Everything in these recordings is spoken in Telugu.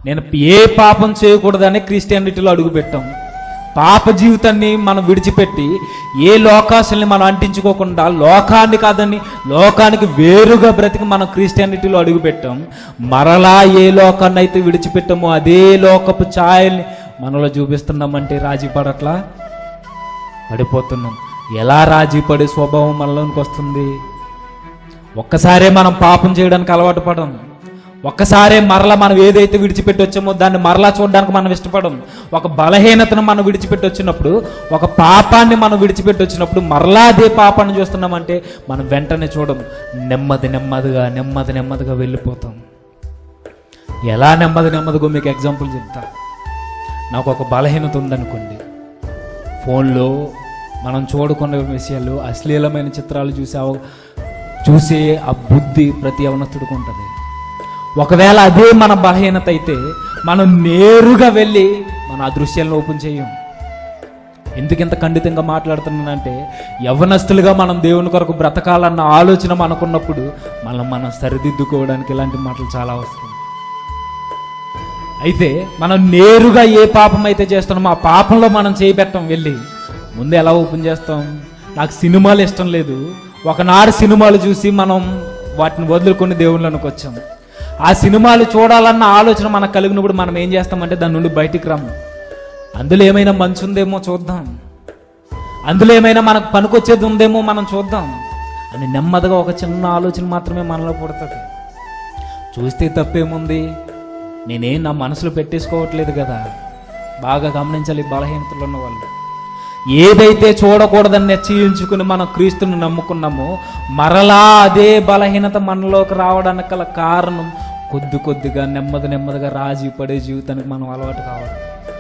నేను ఏ పాపం చేయకూడదని క్రిస్టియానిటీలో అడుగుపెట్టాం పాప జీవితాన్ని మనం విడిచిపెట్టి ఏ లోకాశల్ని మనం అంటించుకోకుండా లోకాన్ని కాదని లోకానికి వేరుగా బ్రతికి మనం క్రిస్టియానిటీలో అడుగుపెట్టాం మరలా ఏ లోకాన్ని అయితే విడిచిపెట్టామో అదే లోకపు ఛాయల్ని మనలో చూపిస్తున్నామంటే రాజీ పడట్లా పడిపోతున్నాం ఎలా రాజీ పడే స్వభావం మనలోనికి వస్తుంది ఒక్కసారే మనం పాపం చేయడానికి అలవాటు పడం ఒక్కసారే మరలా మనం ఏదైతే విడిచిపెట్టి వచ్చామో దాన్ని మరలా చూడడానికి మనం ఇష్టపడం ఒక బలహీనతను మనం విడిచిపెట్టి వచ్చినప్పుడు ఒక పాపాన్ని మనం విడిచిపెట్టి వచ్చినప్పుడు మరలా అదే పాపాన్ని చూస్తున్నామంటే మనం వెంటనే చూడం నెమ్మది నెమ్మదిగా నెమ్మది నెమ్మదిగా వెళ్ళిపోతాం ఎలా నెమ్మది నెమ్మదిగా మీకు ఎగ్జాంపుల్ చెప్తా నాకు ఒక బలహీనత ఉందనుకోండి ఫోన్లో మనం చూడకున్న విషయాలు అశ్లీలమైన చిత్రాలు చూసే అవ- చూసే ఆ బుద్ధి ప్రతి యవనస్తుడికి ఉంటుంది ఒకవేళ అదే మన బలహీనత అయితే మనం నేరుగా వెళ్ళి మన ఆ దృశ్యాలను ఓపెన్ చేయం ఎందుకు ఇంత ఖండితంగా మాట్లాడుతున్నానంటే యవనస్తులుగా మనం దేవుని కొరకు బ్రతకాలన్న ఆలోచన మనకున్నప్పుడు మనం మనం సరిదిద్దుకోవడానికి ఇలాంటి మాటలు చాలా అవసరం అయితే మనం నేరుగా ఏ పాపం అయితే చేస్తున్నామో ఆ పాపంలో మనం చేపెట్టం వెళ్ళి ముందు ఎలా ఓపెన్ చేస్తాం నాకు సినిమాలు ఇష్టం లేదు ఒకనాడు సినిమాలు చూసి మనం వాటిని వదులుకొని దేవుళ్ళనికి వచ్చాం ఆ సినిమాలు చూడాలన్న ఆలోచన మనకు కలిగినప్పుడు మనం ఏం చేస్తామంటే దాని నుండి బయటికి రాము అందులో ఏమైనా మంచి ఉందేమో చూద్దాం అందులో ఏమైనా మనకు పనికొచ్చేది ఉందేమో మనం చూద్దాం అని నెమ్మదిగా ఒక చిన్న ఆలోచన మాత్రమే మనలో పుడుతుంది చూస్తే తప్పేముంది నేనేం నా మనసులో పెట్టేసుకోవట్లేదు కదా బాగా గమనించాలి ఈ బలహీనతలు ఉన్న వాళ్ళు ఏదైతే చూడకూడదని నిశ్చయించుకుని మనం క్రీస్తుని నమ్ముకున్నామో మరలా అదే బలహీనత మనలోకి రావడానికి గల కారణం కొద్ది కొద్దిగా నెమ్మది నెమ్మదిగా రాజీ పడే జీవితానికి మనం అలవాటు కావాలి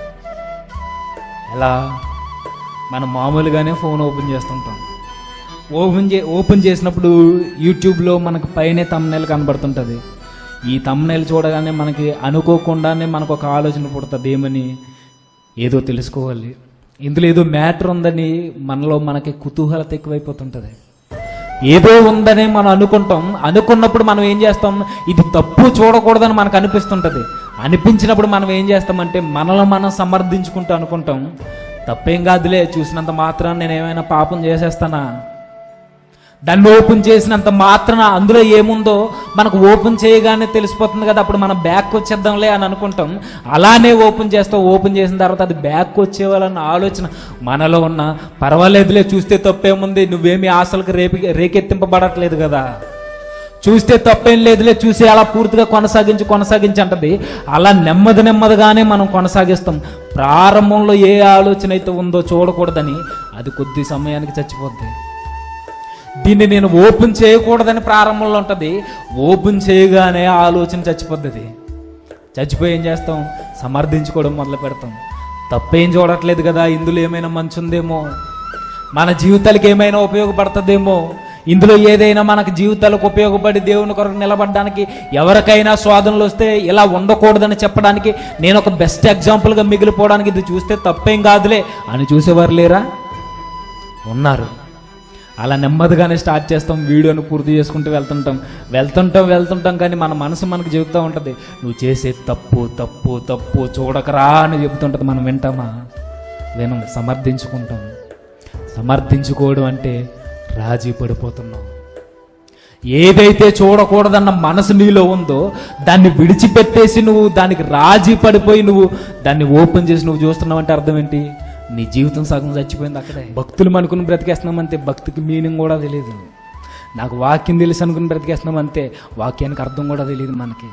ఎలా మనం మామూలుగానే ఫోన్ ఓపెన్ చేస్తుంటాం ఓపెన్ చే ఓపెన్ చేసినప్పుడు యూట్యూబ్లో మనకు పైనే తమ్నెల్ కనబడుతుంటుంది ఈ తమ్నెల్ చూడగానే మనకి అనుకోకుండానే మనకు ఒక ఆలోచన పుడుతుంది ఏమని ఏదో తెలుసుకోవాలి ఇందులో ఏదో మ్యాటర్ ఉందని మనలో మనకి కుతూహలత ఎక్కువైపోతుంటుంది ఏదో ఉందని మనం అనుకుంటాం అనుకున్నప్పుడు మనం ఏం చేస్తాం ఇది తప్పు చూడకూడదని మనకు అనిపిస్తుంటది అనిపించినప్పుడు మనం ఏం చేస్తామంటే మనలో మనం సమర్థించుకుంటూ అనుకుంటాం తప్పేం కాదులే చూసినంత మాత్రం నేను ఏమైనా పాపం చేసేస్తానా దాన్ని ఓపెన్ చేసినంత మాత్రాన అందులో ఏముందో మనకు ఓపెన్ చేయగానే తెలిసిపోతుంది కదా అప్పుడు మనం బ్యాక్ వచ్చేద్దాంలే అని అనుకుంటాం అలానే ఓపెన్ చేస్తాం ఓపెన్ చేసిన తర్వాత అది బ్యాక్ వచ్చేవాళ్ళన్న ఆలోచన మనలో ఉన్న పర్వాలేదులే చూస్తే తప్పేముంది నువ్వేమి ఆశలకు రేపి రేకెత్తింపబడట్లేదు కదా చూస్తే తప్పేం లేదులే చూసి అలా పూర్తిగా కొనసాగించి కొనసాగించి అంటది అలా నెమ్మది నెమ్మదిగానే మనం కొనసాగిస్తాం ప్రారంభంలో ఏ ఆలోచన అయితే ఉందో చూడకూడదని అది కొద్ది సమయానికి చచ్చిపోద్ది దీన్ని నేను ఓపెన్ చేయకూడదని ప్రారంభంలో ఉంటుంది ఓపెన్ చేయగానే ఆ ఆలోచన చచ్చిపోద్ది చచ్చిపోయి ఏం చేస్తాం సమర్థించుకోవడం మొదలు పెడతాం తప్పేం చూడట్లేదు కదా ఇందులో ఏమైనా మంచి ఉందేమో మన జీవితాలకు ఏమైనా ఉపయోగపడుతుందేమో ఇందులో ఏదైనా మనకు జీవితాలకు ఉపయోగపడి దేవుని కొరకు నిలబడడానికి ఎవరికైనా శోధనలు వస్తే ఇలా ఉండకూడదని చెప్పడానికి నేను ఒక బెస్ట్ ఎగ్జాంపుల్గా మిగిలిపోవడానికి ఇది చూస్తే తప్పేం కాదులే అని చూసేవారు లేరా ఉన్నారు అలా నెమ్మదిగానే స్టార్ట్ చేస్తాం వీడియోని పూర్తి చేసుకుంటూ వెళ్తుంటాం వెళ్తుంటాం వెళ్తుంటాం కానీ మన మనసు మనకు చెబుతూ ఉంటుంది నువ్వు చేసే తప్పు తప్పు తప్పు చూడకరా అని చెబుతుంటుంది మనం వింటామా వినం సమర్థించుకుంటాం సమర్థించుకోవడం అంటే రాజీ పడిపోతున్నాం ఏదైతే చూడకూడదన్న మనసు నీలో ఉందో దాన్ని విడిచిపెట్టేసి నువ్వు దానికి రాజీ పడిపోయి నువ్వు దాన్ని ఓపెన్ చేసి నువ్వు చూస్తున్నావు అంటే అర్థం ఏంటి నీ జీవితం సగం చచ్చిపోయింది అక్కడే భక్తులు అనుకుని బ్రతికేస్తున్నాం అంతే భక్తికి మీనింగ్ కూడా తెలియదు నాకు వాక్యం తెలుసు అనుకుని బ్రతికేస్తున్నాం అంతే వాక్యానికి అర్థం కూడా తెలియదు మనకి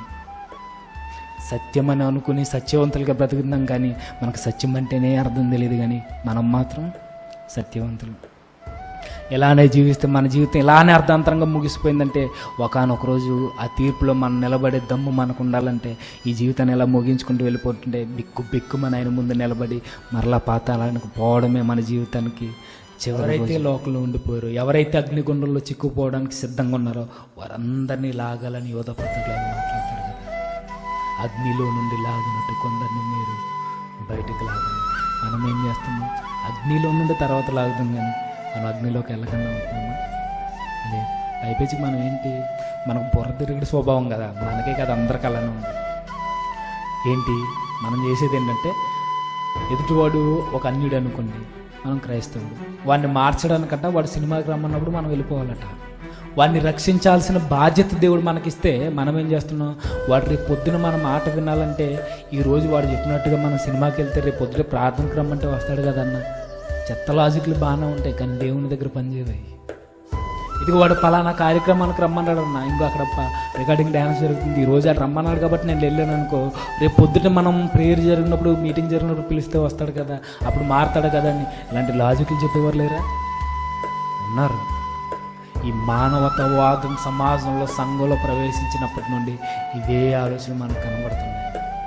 సత్యం అని అనుకుని సత్యవంతులుగా బ్రతుకుతున్నాం కానీ మనకు సత్యం అంటేనే అర్థం తెలియదు కానీ మనం మాత్రం సత్యవంతులు ఇలానే జీవిస్తే మన జీవితం ఇలానే అర్ధాంతరంగా ముగిసిపోయిందంటే ఒకనొక రోజు ఆ తీర్పులో మనం నిలబడే దమ్ము మనకు ఉండాలంటే ఈ జీవితాన్ని ఎలా ముగించుకుంటూ వెళ్ళిపోతుంటే బిక్కు బిక్కు మన ఆయన ముందు నిలబడి మరలా పాతాళానికి పోవడమే మన జీవితానికి ఎవరైతే లోకంలో ఉండిపోయారో ఎవరైతే అగ్నిగుండంలో చిక్కుపోవడానికి సిద్ధంగా ఉన్నారో వారందరినీ లాగాలని యోధ పద్ధతిలో మాట్లాడతారు కదా అగ్నిలో నుండి లాగినట్టు కొందరిని మీరు బయటికి లాగండి మనం ఏం చేస్తున్నాం అగ్నిలో నుండి తర్వాత లాగుతాం కానీ మనం అగ్నిలోకి వెళ్ళకుండా ఉంటున్నామా లేదు పైపేచి మనం ఏంటి మనకు బుర్ర తిరిగిన స్వభావం కదా మనకే కదా అందరికి అలానే ఉంది ఏంటి మనం చేసేది ఏంటంటే ఎదుటివాడు ఒక అన్యుడు అనుకోండి మనం క్రైస్తవుడు వాడిని మార్చడానికంట వాడు సినిమాకి రమ్మన్నప్పుడు మనం వెళ్ళిపోవాలట వాడిని రక్షించాల్సిన బాధ్యత దేవుడు మనకిస్తే మనం ఏం చేస్తున్నాం వాడు రేపు పొద్దున మన మాట వినాలంటే ఈ రోజు వాడు చెప్పినట్టుగా మనం సినిమాకి వెళ్తే రేపు పొద్దున ప్రార్థనకు రమ్మంటే వస్తాడు కదన్న చెత్త లాజిక్లు బాగానే ఉంటాయి కానీ దేవుని దగ్గర పనిచేయవు ఇది వాడు పలానా కార్యక్రమానికి రమ్మన్నాడు అన్న ఇంకో అక్కడ ప- రికార్డింగ్ డ్యాన్స్ జరుగుతుంది ఈ రోజు అటు రమ్మన్నాడు కాబట్టి నేను వెళ్ళాను అనుకో రేపు పొద్దుట మనం ప్రేయర్ జరిగినప్పుడు మీటింగ్ జరిగినప్పుడు పిలిస్తే వస్తాడు కదా అప్పుడు మారుతాడు కదా అని ఇలాంటి లాజిక్లు చెప్పేవారు లేరా ఉన్నారు ఈ మానవతావాదం సమాజంలో సంఘంలో ప్రవేశించినప్పటి నుండి ఇవే ఆలోచనలు మనకు కనబడుతున్నాయి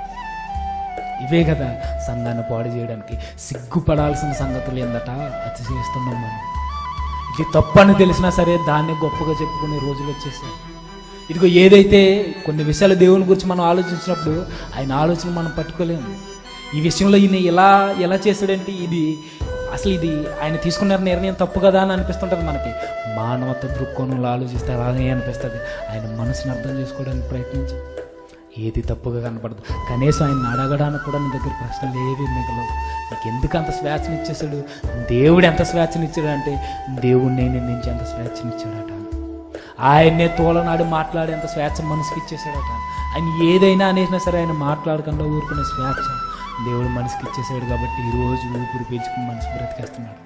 ఇవే కదా సంఘాన్ని పాడు చేయడానికి సిగ్గుపడాల్సిన సంగతులు ఏందట అతిశయిస్తున్నాం మనం ఇది తప్పని తెలిసినా సరే దాన్ని గొప్పగా చెప్పుకునే రోజులు వచ్చేసాయి ఇదిగో ఏదైతే కొన్ని విషయాలు దేవుని గురించి మనం ఆలోచించినప్పుడు ఆయన ఆలోచన మనం పట్టుకోలేము ఈ విషయంలో ఈయన ఎలా ఎలా చేశాడంటే ఇది అసలు ఇది ఆయన తీసుకున్న నిర్ణయం తప్పు కదా అని అనిపిస్తుంటుంది మనకి మానవత దృక్కోణంలో ఆలోచిస్తే అలాగే అనిపిస్తుంది ఆయన మనసుని అర్థం చేసుకోవడానికి ప్రయత్నించి ఏది తప్పుగా కనపడదు కనీసం ఆయన అడగడానికి కూడా నీ దగ్గర ప్రశ్నలు ఏవి మిగలవు నీకు ఎందుకు అంత స్వేచ్ఛనిచ్చేసాడు దేవుడు ఎంత స్వేచ్ఛనిచ్చాడు అంటే దేవుడు నేను నిందించి అంత స్వేచ్ఛనిచ్చాడట ఆయన్నే తోలనాడు మాట్లాడేంత స్వేచ్ఛ మనసుకి ఇచ్చేసాడట ఆయన ఏదైనా అనేసినా సరే ఆయన మాట్లాడకుండా ఊరుకునే స్వేచ్ఛ దేవుడు మనసుకి ఇచ్చేసాడు కాబట్టి ఈ రోజు ఊపిరి పీల్చుకుని మనసు బ్రతికేస్తున్నాడు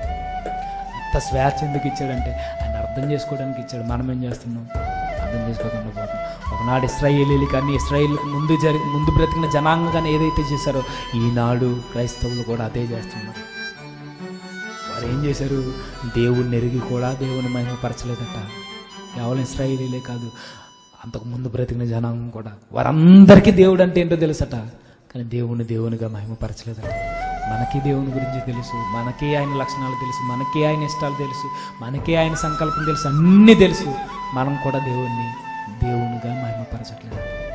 అంత స్వేచ్ఛ ఎందుకు ఇచ్చాడంటే ఆయన అర్థం చేసుకోవడానికి ఇచ్చాడు మనం ఏం చేస్తున్నాం అర్థం చేసుకోకుండా పోతున్నాం ఒకనాడు ఇస్రాయేలీలు కానీ ఇస్రాయేల్ ముందు జరి ముందు బ్రతికిన జనాంగం కానీ ఏదైతే చేశారో ఈనాడు క్రైస్తవులు కూడా అదే చేస్తున్నారు వారు ఏం చేశారు దేవుణ్ణి ఎరిగి కూడా దేవుని మహిమపరచలేదట కేవలం ఇస్రాయేలీలే కాదు అంతకు ముందు బ్రతికిన జనాంగం కూడా వారందరికీ దేవుడు అంటే ఏంటో తెలుసట కానీ దేవుని దేవునిగా మహిమపరచలేదట మనకి దేవుని గురించి తెలుసు మనకే ఆయన లక్షణాలు తెలుసు మనకే ఆయన ఇష్టాలు తెలుసు మనకే ఆయన సంకల్పం తెలుసు అన్నీ తెలుసు మనం కూడా దేవుణ్ణి దేవునిగా మహిమపరచట్లేదు